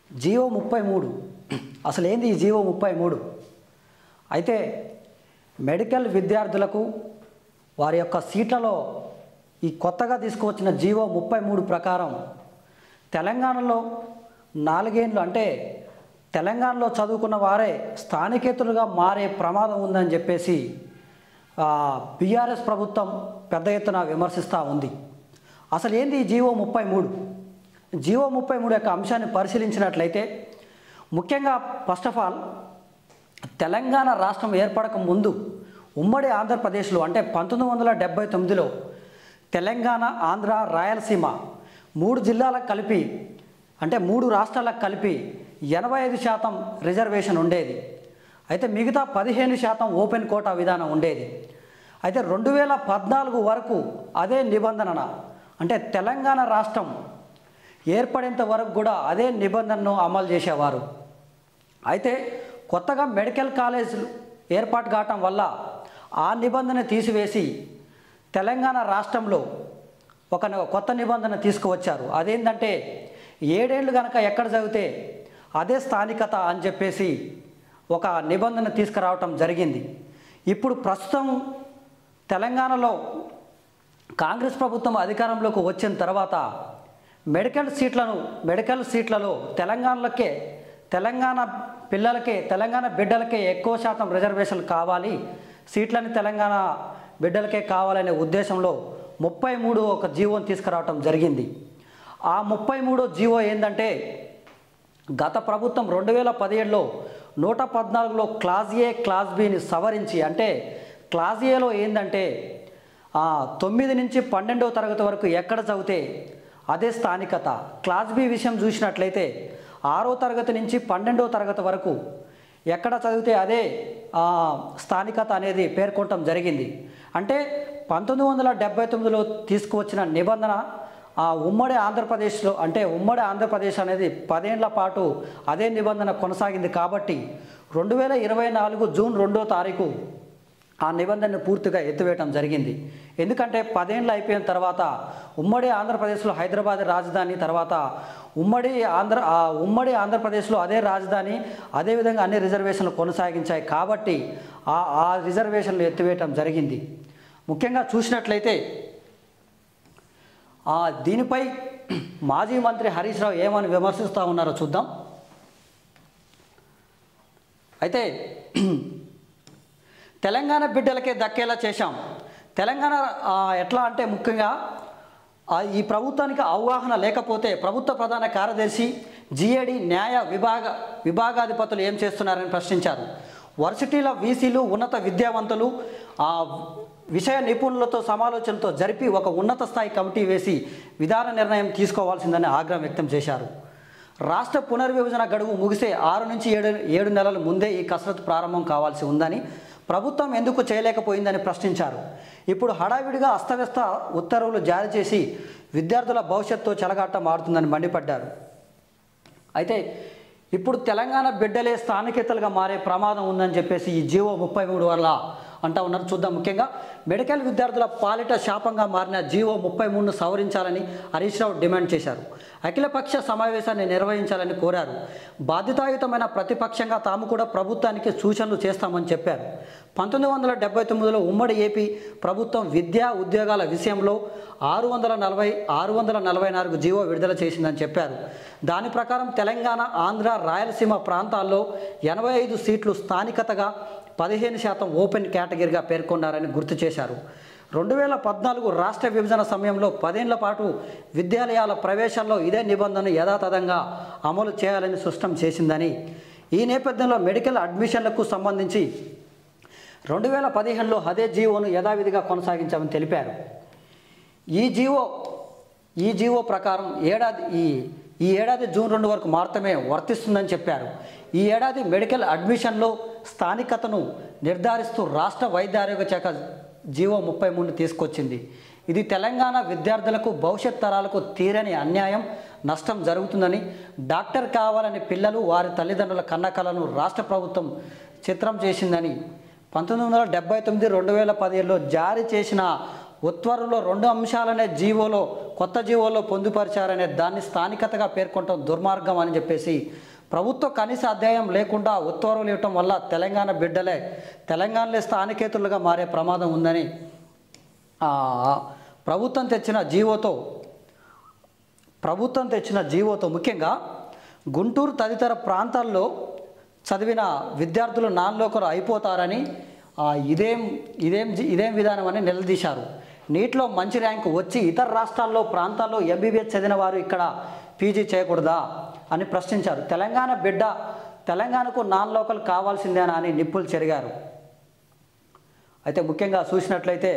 GO ముప్పై మూడు అసలు ఏంది ఈ జీవో ముప్పై మూడు అయితే మెడికల్ విద్యార్థులకు వారి యొక్క సీట్లలో ఈ కొత్తగా తీసుకువచ్చిన జీవో ముప్పై మూడు ప్రకారం తెలంగాణలో నాలుగేండ్లు అంటే తెలంగాణలో చదువుకున్న వారే స్థానికేతరులుగా మారే ప్రమాదం ఉందని చెప్పేసి బీఆర్ఎస్ ప్రభుత్వం పెద్ద ఎత్తున విమర్శిస్తూ ఉంది అసలు ఏంది ఈ జీవో ముప్పై మూడు జీవో ముప్పై మూడు యొక్క అంశాన్ని పరిశీలించినట్లయితే ముఖ్యంగా ఫస్ట్ ఆఫ్ ఆల్ తెలంగాణ రాష్ట్రం ఏర్పడక ముందు ఉమ్మడి ఆంధ్రప్రదేశ్లో అంటే పంతొమ్మిది వందల డెబ్బై తొమ్మిదిలో తెలంగాణ ఆంధ్ర రాయలసీమ మూడు జిల్లాలకు కలిపి అంటే మూడు రాష్ట్రాలకు కలిపి ఎనభై ఐదు శాతం రిజర్వేషన్ ఉండేది అయితే మిగతా పదిహేను శాతం ఓపెన్ కోటా విధానం ఉండేది అయితే రెండు వేల పద్నాలుగు వరకు అదే నిబంధన అంటే తెలంగాణ రాష్ట్రం ఏర్పడేంత వరకు కూడా అదే నిబంధనను అమలు చేసేవారు అయితే కొత్తగా మెడికల్ కాలేజీలు ఏర్పాటు కావటం వల్ల ఆ నిబంధన తీసివేసి తెలంగాణ రాష్ట్రంలో ఒక న- కొత్త నిబంధన తీసుకువచ్చారు అదేంటంటే ఏడేళ్ళు కనుక ఎక్కడ చదివితే అదే స్థానికత అని చెప్పేసి ఒక నిబంధన తీసుకురావటం జరిగింది ఇప్పుడు ప్రస్తుతం తెలంగాణలో కాంగ్రెస్ ప్రభుత్వం అధికారంలోకి వచ్చిన తర్వాత మెడికల్ సీట్లను మెడికల్ సీట్లలో తెలంగాణలకే తెలంగాణ పిల్లలకే తెలంగాణ బిడ్డలకే ఎక్కువ శాతం రిజర్వేషన్లు కావాలి సీట్లని తెలంగాణ బిడ్డలకే కావాలనే ఉద్దేశంలో ముప్పై మూడు ఒక జీవోని తీసుకురావటం జరిగింది ఆ ముప్పై మూడో జీవో ఏంటంటే గత ప్రభుత్వం రెండు వేల పదిహేడులో నూట పద్నాలుగులో క్లాస్ ఏ క్లాస్ బిని సవరించి అంటే క్లాస్ ఏలో ఏంటంటే ఆ, తొమ్మిది నుంచి పన్నెండవ తరగతి వరకు ఎక్కడ చదివితే అదే స్థానికత క్లాస్ బి విషయం చూసినట్లయితే ఆరో తరగతి నుంచి పన్నెండవ తరగతి వరకు ఎక్కడ చదివితే అదే ఆ, స్థానికత అనేది పేర్కొనటం జరిగింది అంటే పంతొమ్మిది వందల డెబ్బై తొమ్మిదిలో తీసుకువచ్చిన నిబంధన ఆ ఉమ్మడి ఆంధ్రప్రదేశ్లో అంటే ఉమ్మడి ఆంధ్రప్రదేశ్ అనేది పదేళ్ల పాటు అదే నిబంధన కొనసాగింది కాబట్టి రెండు వేల ఇరవై నాలుగు జూన్ రెండో తారీఖు ఆ నిబంధనను పూర్తిగా ఎత్తివేయటం జరిగింది ఎందుకంటే పదేళ్ళు అయిపోయిన తర్వాత ఉమ్మడి ఆంధ్రప్రదేశ్లో హైదరాబాద్ రాజధాని తర్వాత ఉమ్మడి ఆంధ్ర ఆ ఉమ్మడి ఆంధ్రప్రదేశ్లో అదే రాజధాని అదేవిధంగా అన్ని రిజర్వేషన్లు కొనసాగించాయి కాబట్టి ఆ ఆ రిజర్వేషన్లు ఎత్తివేయటం జరిగింది ముఖ్యంగా చూసినట్లయితే ఆ దీనిపై మాజీ మంత్రి హరీష్ రావు ఏమని విమర్శిస్తూ ఉన్నారో చూద్దాం అయితే తెలంగాణ బిడ్డలకే దక్కేలా చేశాం తెలంగాణ ఆ, ఎట్లా అంటే ముఖ్యంగా ఆ, ఈ ప్రభుత్వానికి అవగాహన లేకపోతే ప్రభుత్వ ప్రధాన కార్యదర్శి జిఏడి న్యాయ విభాగ విభాగాధిపతులు ఏం చేస్తున్నారని ప్రశ్నించారు వర్సిటీల వీసీలు ఉన్నత విద్యావంతులు ఆ విషయ నిపుణులతో సమాలోచనతో జరిపి ఒక ఉన్నత స్థాయి కమిటీ వేసి విధాన నిర్ణయం తీసుకోవాల్సిందని ఆగ్రహం వ్యక్తం చేశారు రాష్ట్ర పునర్విభజన గడువు ముగిసే ఆరు నుంచి ఏడు ఏడు నెలల ముందే ఈ కసరత్తు ప్రారంభం కావాల్సి ఉందని ప్రభుత్వం ఎందుకు చేయలేకపోయిందని ప్రశ్నించారు ఇప్పుడు హడావిడిగా అస్తవ్యస్త ఉత్తర్వులు జారీ చేసి విద్యార్థుల భవిష్యత్తు చెలగాట మారుతుందని మండిపడ్డారు అయితే ఇప్పుడు తెలంగాణ బిడ్డలే స్థానికేతలుగా మారే ప్రమాదం ఉందని చెప్పేసి ఈ జీవో ముప్పై మూడు వల్ల అంటా ఉన్నారు చూద్దాం ముఖ్యంగా మెడికల్ విద్యార్థుల పాలిట శాపంగా మారిన జీవో ముప్పై మూడును సవరించాలని హరీష్ రావు డిమాండ్ చేశారు అఖిలపక్ష సమావేశాన్ని నిర్వహించాలని కోరారు బాధ్యతాయుతమైన ప్రతిపక్షంగా తాము కూడా ప్రభుత్వానికి సూచనలు చేస్తామని చెప్పారు పంతొమ్మిది వందల డెబ్బై తొమ్మిదిలో ఉమ్మడి ఏపీ ప్రభుత్వం విద్యా ఉద్యోగాల విషయంలో ఆరు వందల నలభై ఆరు వందల నలభై నాలుగు జీవో విడుదల చేసిందని చెప్పారు దాని ప్రకారం తెలంగాణ ఆంధ్ర రాయలసీమ ప్రాంతాల్లో ఎనభై ఐదు సీట్లు స్థానికతగా పదిహేను శాతం ఓపెన్ కేటగిరీగా పేర్కొన్నారని గుర్తు చేశారు రెండు వేల పద్నాలుగు రాష్ట్ర విభజన సమయంలో పదేళ్ల పాటు విద్యాలయాల ప్రవేశాల్లో ఇదే నిబంధన యథాతథంగా అమలు చేయాలని స్పష్టం చేసిందని ఈ నేపథ్యంలో మెడికల్ అడ్మిషన్లకు సంబంధించి రెండు వేల పదిహేనులో అదే జీవోను యథావిధిగా కొనసాగించామని తెలిపారు ఈ జీవో ఈ జీవో ప్రకారం ఏడాది ఈ ఈ ఏడాది జూన్ రెండు వరకు మాత్రమే వర్తిస్తుందని చెప్పారు ఈ ఏడాది మెడికల్ అడ్మిషన్లో స్థానికతను నిర్ధారిస్తూ రాష్ట్ర వైద్య ఆరోగ్య శాఖ జీవో ముప్పై మూడు తీసుకొచ్చింది ఇది తెలంగాణ విద్యార్థులకు భవిష్యత్ తరాలకు తీరని అన్యాయం నష్టం జరుగుతుందని డాక్టర్ కావాలని పిల్లలు వారి తల్లిదండ్రుల కన్నకలను రాష్ట్ర ప్రభుత్వం చిత్రం చేసిందని పంతొమ్మిది వందల డెబ్బై తొమ్మిది రెండు వేల పదిహేడులో జారీ చేసిన ఉత్తర్వులో రెండు అంశాలనే జీవోలో కొత్త జీవోలో పొందుపరిచారనే దాన్ని స్థానికతగా పేర్కొనడం దుర్మార్గం అని చెప్పేసి ప్రభుత్వ కనీస అధ్యాయం లేకుండా ఉత్తర్వులు ఇవ్వటం వల్ల తెలంగాణ బిడ్డలే తెలంగాణలో స్థానికేతులుగా మారే ప్రమాదం ఉందని ఆ, ప్రభుత్వం తెచ్చిన జీవోతో ప్రభుత్వం తెచ్చిన జీవోతో ముఖ్యంగా గుంటూరు తదితర ప్రాంతాల్లో చదివిన విద్యార్థులు నాన్లోకరు అయిపోతారని ఆ, ఇదేం ఇదేం జి- ఇదేం విధానం అని నిలదీశారు నీటిలో మంచి ర్యాంకు వచ్చి ఇతర రాష్ట్రాల్లో ప్రాంతాల్లో ఎంబీబీఎస్ చదివిన వారు ఇక్కడ పీజీ చేయకూడదా అని ప్రశ్నించారు తెలంగాణ బిడ్డ తెలంగాణకు నాన్ లోకల్ కావాల్సిందేనా అని నిప్పులు చెరిగారు అయితే ముఖ్యంగా చూసినట్లయితే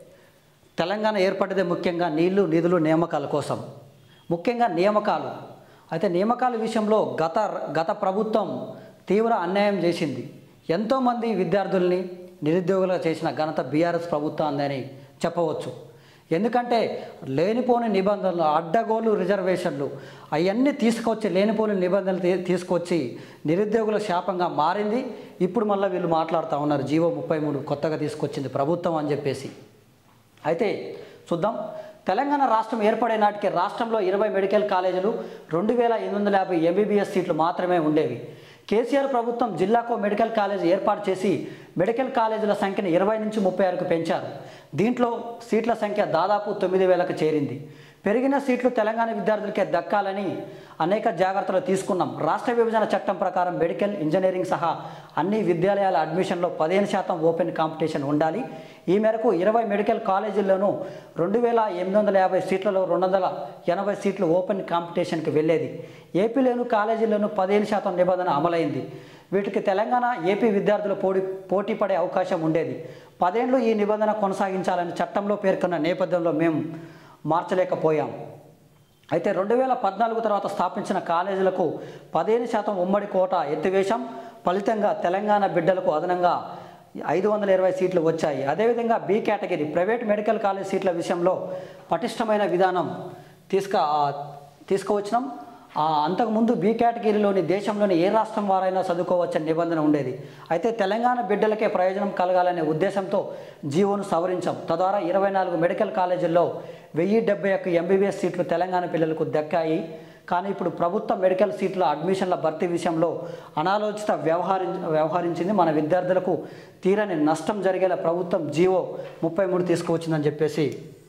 తెలంగాణ ఏర్పడ్డదే ముఖ్యంగా నీళ్లు నిధులు నియామకాల కోసం ముఖ్యంగా నియామకాలు అయితే నియామకాల విషయంలో గత గత ప్రభుత్వం తీవ్ర అన్యాయం చేసింది ఎంతోమంది విద్యార్థుల్ని నిరుద్యోగులుగా చేసిన ఘనత బీఆర్ఎస్ ప్రభుత్వం అందని చెప్పవచ్చు ఎందుకంటే లేనిపోని నిబంధనలు అడ్డగోలు రిజర్వేషన్లు అవన్నీ తీసుకొచ్చి లేనిపోని నిబంధనలు తీ- తీసుకొచ్చి నిరుద్యోగుల శాపంగా మారింది ఇప్పుడు మళ్ళీ వీళ్ళు మాట్లాడుతూ ఉన్నారు జీవో ముప్పై మూడు కొత్తగా తీసుకొచ్చింది ప్రభుత్వం అని చెప్పేసి అయితే చూద్దాం తెలంగాణ రాష్ట్రం ఏర్పడే నాటికి రాష్ట్రంలో ఇరవై మెడికల్ కాలేజీలు రెండు వేల ఎనిమిది వందల యాభై ఎంబీబీఎస్ సీట్లు మాత్రమే ఉండేవి కేసీఆర్ ప్రభుత్వం జిల్లాకు మెడికల్ కాలేజ్ ఏర్పాటు చేసి మెడికల్ కాలేజీల సంఖ్యను ఇరవై నుంచి ముప్పై ఆరుకు పెంచారు దీంట్లో సీట్ల సంఖ్య దాదాపు తొమ్మిది వేలకు చేరింది పెరిగిన సీట్లు తెలంగాణ విద్యార్థులకే దక్కాలని అనేక జాగ్రత్తలు తీసుకున్నాం రాష్ట్ర విభజన చట్టం ప్రకారం మెడికల్ ఇంజనీరింగ్ సహా అన్ని విద్యాలయాల అడ్మిషన్లో పదిహేను శాతం ఓపెన్ కాంపిటీషన్ ఉండాలి ఈ మేరకు ఇరవై మెడికల్ కాలేజీల్లోనూ రెండు వేల ఎనిమిది వందల యాభై సీట్లలో రెండు వందల ఎనభై సీట్లు ఓపెన్ కాంపిటీషన్కి వెళ్ళేది ఏపీలోను కాలేజీల్లోనూ పదిహేను శాతం నిబంధన అమలైంది వీటికి తెలంగాణ ఏపీ విద్యార్థులు పోటీ పోటీ పడే అవకాశం ఉండేది పదేండ్లు ఈ నిబంధన కొనసాగించాలని చట్టంలో పేర్కొన్న నేపథ్యంలో మేము మార్చలేకపోయాం అయితే రెండు వేల పద్నాలుగు తర్వాత స్థాపించిన కాలేజీలకు పదిహేను శాతం ఉమ్మడి కోట ఎత్తివేశాం ఫలితంగా తెలంగాణ బిడ్డలకు అదనంగా ఐదు వందల ఇరవై సీట్లు వచ్చాయి అదేవిధంగా B category private medical college సీట్ల విషయంలో పటిష్టమైన విధానం తీసుక తీసుకువచ్చినాం ఆ, అంతకుముందు బి కేటగిరీలోని దేశంలోని ఏ రాష్ట్రం వారైనా చదువుకోవచ్చని నిబంధన ఉండేది అయితే తెలంగాణ బిడ్డలకే ప్రయోజనం కలగాలనే ఉద్దేశంతో జీవోను సవరించాం తద్వారా ఇరవై నాలుగు మెడికల్ కాలేజీల్లో వెయ్యి డెబ్బై ఒక్క ఎంబీబీఎస్ సీట్లు తెలంగాణ పిల్లలకు దక్కాయి కానీ ఇప్పుడు ప్రభుత్వ మెడికల్ సీట్ల అడ్మిషన్ల భర్తీ విషయంలో అనాలోచిత వ్యవహరి వ్యవహరించింది మన విద్యార్థులకు తీరని నష్టం జరిగేలా ప్రభుత్వం జీవో ముప్పై మూడు తీసుకువచ్చిందని చెప్పేసి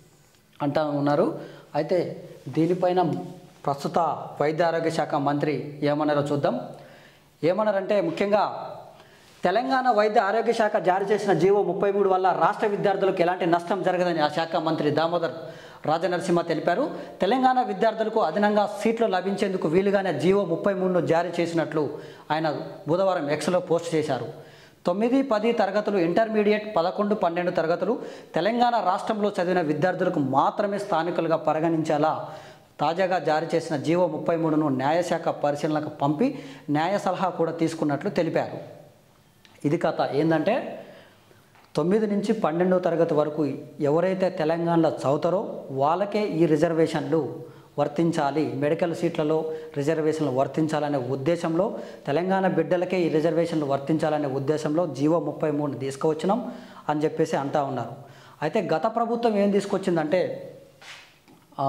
అంటా ఉన్నారు అయితే దీనిపైన ప్రస్తుత వైద్య ఆరోగ్య శాఖ మంత్రి ఏమన్నారో చూద్దాం ఏమన్నారంటే ముఖ్యంగా తెలంగాణ వైద్య ఆరోగ్య శాఖ జారీ చేసిన జీవో ముప్పై మూడు వల్ల రాష్ట్ర విద్యార్థులకు ఎలాంటి నష్టం జరగదని ఆ శాఖ మంత్రి దామోదర్ రాజనరసింహ తెలిపారు తెలంగాణ విద్యార్థులకు అదనంగా సీట్లు లభించేందుకు వీలుగానే జీవో ముప్పై మూడును జారీ చేసినట్లు ఆయన బుధవారం ఎక్స్లో పోస్ట్ చేశారు తొమ్మిది పది తరగతులు ఇంటర్మీడియట్ పదకొండు పన్నెండు తరగతులు తెలంగాణ రాష్ట్రంలో చదివిన విద్యార్థులకు మాత్రమే స్థానికులుగా పరిగణించేలా తాజాగా జారీ చేసిన జీవో ముప్పై మూడును న్యాయశాఖ పరిశీలనకు పంపి న్యాయ సలహా కూడా తీసుకున్నట్లు తెలిపారు ఇది కథ ఏంటంటే తొమ్మిది నుంచి పన్నెండో తరగతి వరకు ఎవరైతే తెలంగాణలో చదువుతారో వాళ్ళకే ఈ రిజర్వేషన్లు వర్తించాలి మెడికల్ సీట్లలో రిజర్వేషన్లు వర్తించాలనే ఉద్దేశంలో తెలంగాణ బిడ్డలకే ఈ రిజర్వేషన్లు వర్తించాలనే ఉద్దేశంలో జీవో ముప్పై మూడు తీసుకువచ్చినాం అని చెప్పేసి అంటా ఉన్నారు అయితే గత ప్రభుత్వం ఏం తీసుకొచ్చిందంటే ఆ,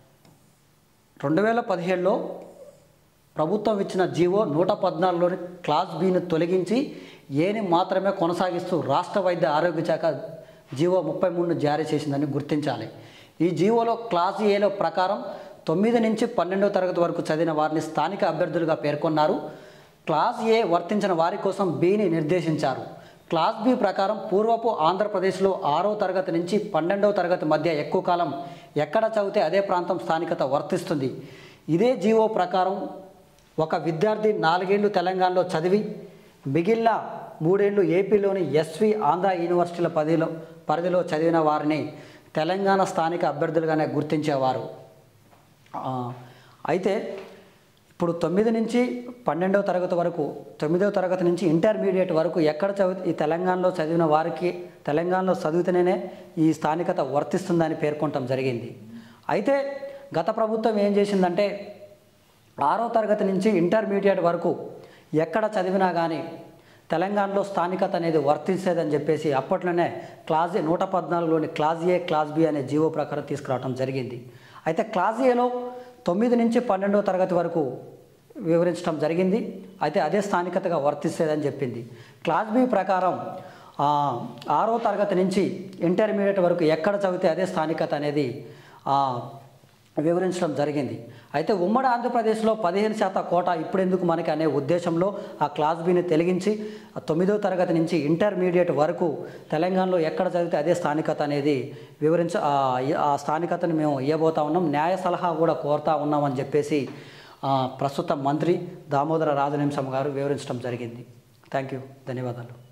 రెండు వేల పదిహేడులో ప్రభుత్వం ఇచ్చిన జీవో నూట పద్నాలుగులోని క్లాస్ బిని తొలగించి ఏని మాత్రమే కొనసాగిస్తూ రాష్ట్ర వైద్య ఆరోగ్య శాఖ జీవో ముప్పై మూడును జారీ చేసిందని గుర్తించాలి ఈ జీవోలో క్లాస్ ఏలో ప్రకారం తొమ్మిది నుంచి పన్నెండో తరగతి వరకు చదివిన వారిని స్థానిక అభ్యర్థులుగా పేర్కొన్నారు క్లాస్ ఏ వర్తించిన వారి కోసం బిని నిర్దేశించారు క్లాస్ బి ప్రకారం పూర్వపు ఆంధ్రప్రదేశ్లో ఆరో తరగతి నుంచి పన్నెండవ తరగతి మధ్య ఎక్కువ కాలం ఎక్కడ చదివితే అదే ప్రాంతం స్థానికత వర్తిస్తుంది ఇదే జీవో ప్రకారం ఒక విద్యార్థి నాలుగేళ్లు తెలంగాణలో చదివి మిగిలిన మూడేళ్లు ఏపీలోని ఎస్వి ఆంధ్ర యూనివర్సిటీల పరిధిలో పరిధిలో చదివిన వారిని తెలంగాణ స్థానిక అభ్యర్థులుగానే గుర్తించేవారు ఆ, అయితే ఇప్పుడు తొమ్మిది నుంచి పన్నెండవ తరగతి వరకు తొమ్మిదవ తరగతి నుంచి ఇంటర్మీడియట్ వరకు ఎక్కడ చదివి ఈ తెలంగాణలో చదివిన వారికి తెలంగాణలో చదివితేనే ఈ స్థానికత వర్తిస్తుందని పేర్కొనటం జరిగింది అయితే గత ప్రభుత్వం ఏం చేసిందంటే ఆరో తరగతి నుంచి ఇంటర్మీడియట్ వరకు ఎక్కడ చదివినా కానీ తెలంగాణలో స్థానికత అనేది వర్తించేదని చెప్పేసి అప్పట్లోనే క్లాజ్ ఏ నూట పద్నాలుగులోని క్లాజ్ ఏ క్లాజ్ బి అనే జీవో ప్రకారం తీసుకురావడం జరిగింది అయితే క్లాజ్ ఏలో తొమ్మిది నుంచి పన్నెండవ తరగతి వరకు వివరించడం జరిగింది అయితే అదే స్థానికతగా వర్తిస్తేదని చెప్పింది క్లాస్ బి ప్రకారం ఆ, ఆరో తరగతి నుంచి ఇంటర్మీడియట్ వరకు ఎక్కడ చదివితే అదే స్థానికత అనేది ఆ, వివరించడం జరిగింది అయితే ఉమ్మడి ఆంధ్రప్రదేశ్లో పదిహేను శాతం కోటా ఇప్పుడెందుకు మనకి అనే ఉద్దేశంలో ఆ క్లాస్ బిని తొలగించి ఆ తొమ్మిదో తరగతి నుంచి ఇంటర్మీడియట్ వరకు తెలంగాణలో ఎక్కడ చదివితే అదే స్థానికత అనేది వివరించ ఆ, ఆ స్థానికతను మేము ఇవ్వబోతా ఉన్నాం న్యాయ సలహా కూడా కోరుతా ఉన్నామని చెప్పేసి ఆ, ప్రస్తుత మంత్రి దామోదర రాజనింసం గారు వివరించడం జరిగింది థ్యాంక్ యూ ధన్యవాదాలు